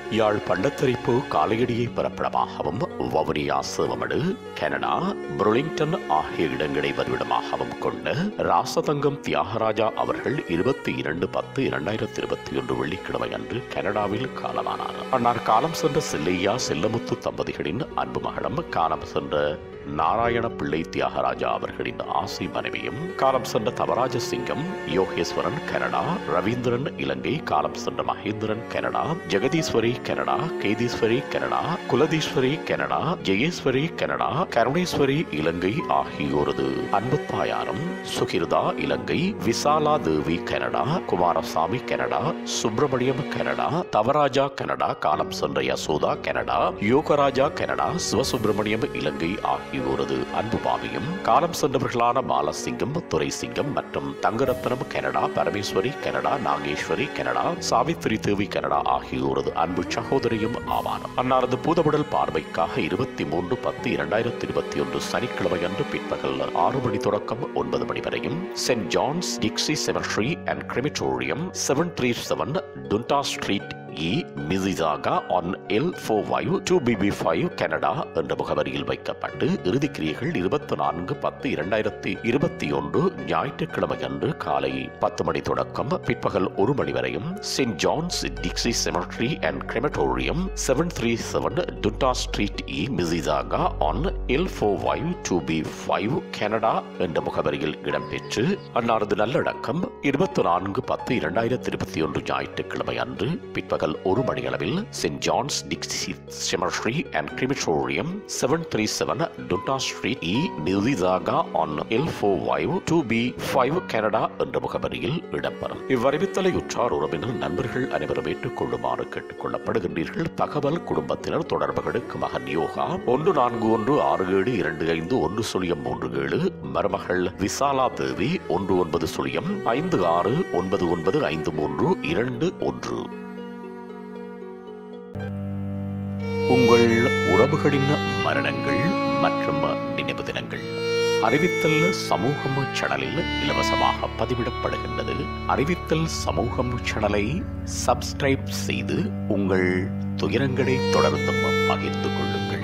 யாழ் பண்டத்தரிப்பு காலையடியை பிறப்பிடமாகவும் Vavuniya Sevamadu Canada Burlington ஆகிய இடங்களை வருவிடமாகவும் கொண்ட ராசதங்கம் தியாகராஜா அவர்கள் இருபத்தி இரண்டு பத்து இரண்டாயிரத்தி இருபத்தி ஒன்று வெள்ளிக்கிழமை அன்று கனடாவில் காலமானார் அன்னார் காலம் சென்ற செல்லையா செல்லமுத்து தம்பதிகளின் அன்பு மகளும் காலம் சென்ற நாராயண பிள்ளை தியாகராஜா அவர்களின் ஆசை மனைவியும் காலம் சென்ற தவராஜ சிங்கம் யோகேஸ்வரன் கனடா ரவீந்திரன் இலங்கை காலம் சென்ற Mahendran Canada Jegatheeswari Canada Ketheeswari Canada Kulatheeswari Canada Jeyeswari Canada Karuneswari Ilangai ஆகியோரது அன்பு தாயாரும் Sukirtha Ilangai Visala Devi Canada Kumarasamy Canada Subramaniam Canada Thavarajah Canada காலம் சென்ற யசோதா கனடா யோகராஜா கனடா சிவசுப்பிரமணியம் இலங்கை ஆகியோரது அன்பு பாவியும் காலம் சென்றவர்களான பாலசிங்கம் துரைசிங்கம் மற்றும் Thangarathnam Canada Parameswari Canada Nageswari Canada Savithri Devi Canada ஆகியோரது அன்பு சகோதரியும் ஆவார் அன்னாரது பூதவுடல் பார்வைக்காக இருபத்தி மூன்று பத்து இரண்டாயிரத்தி இருபத்தி ஒன்று சனிக்கிழமை அன்று பிற்பகல் ஆறு மணி தொடக்கம் ஒன்பது மணி வரையும் saint Johns Dixie cemetery and crematorium seven three seven Dundas street E Mississauga ON L four five two BB five Canada என்ற முகவரியில் வைக்கப்பட்டு இறுதிக்கிரியைகள் இருபத்தி நான்கு பத்து இரண்டாயிரத்தி இருபத்தி ஒன்று ஞாயிற்றுக்கிழமை அன்று காலை பத்து மணி தொடக்கம் பிற்பகல் ஒரு மணி வரையும் saint Johns Dixie cemetery and crematorium seven three seven டுட்டா street E Mississauga ON L four five two B five Canada என்ற முகவரியில் இடம்பெற்று அன்னாரது நல்லடக்கம் இருபத்தி நான்கு பத்து இரண்டாயிரத்தி இருபத்தி ஒன்று ஞாயிற்றுக்கிழமை அன்று பிற்பகல் ஒரு மணியளவில் saint Johns Dixie cemetery and crematorium seven three seven டுட்டா street E Mississauga ON L four five two B five Canada என்ற முகவரியில் இடம்பெறும் இவ்வறிவித்தலை உற்றார் உறவினர் நண்பர்கள் அனைவரும் ஏற்றுக்கொள்ளுமாறு கேட்டுக் கொள்ளப்படுகின்றீர்கள் தகவல் குடும்பத்தினர் தொடர்புகளுக்கு மகன் யோகா ஒன்று நான்கு ஒன்று ஆறு ஏழு இரண்டு ஐந்து ஒன்று சுழியம் மூன்று ஏழு மருமகள் விசாலா தேவி ஒன்று ஒன்பது சுழியம் ஐந்து ஆறு ஒன்பது ஒன்பது ஐந்து மூன்று இரண்டு ஒன்று உங்கள் உறவுகளின் மரணங்கள் மற்றும் நினைவு தினங்கள் அறிவித்தல் சமூகம் சேனலில் இலவசமாக பதிவிடப்படுகின்றது அறிவித்தல் சமூகம் சேனலை சப்ஸ்கிரைப் செய்து உங்கள் துயரங்களை தொடர்ந்தும் பகிர்ந்து கொள்ளுங்கள்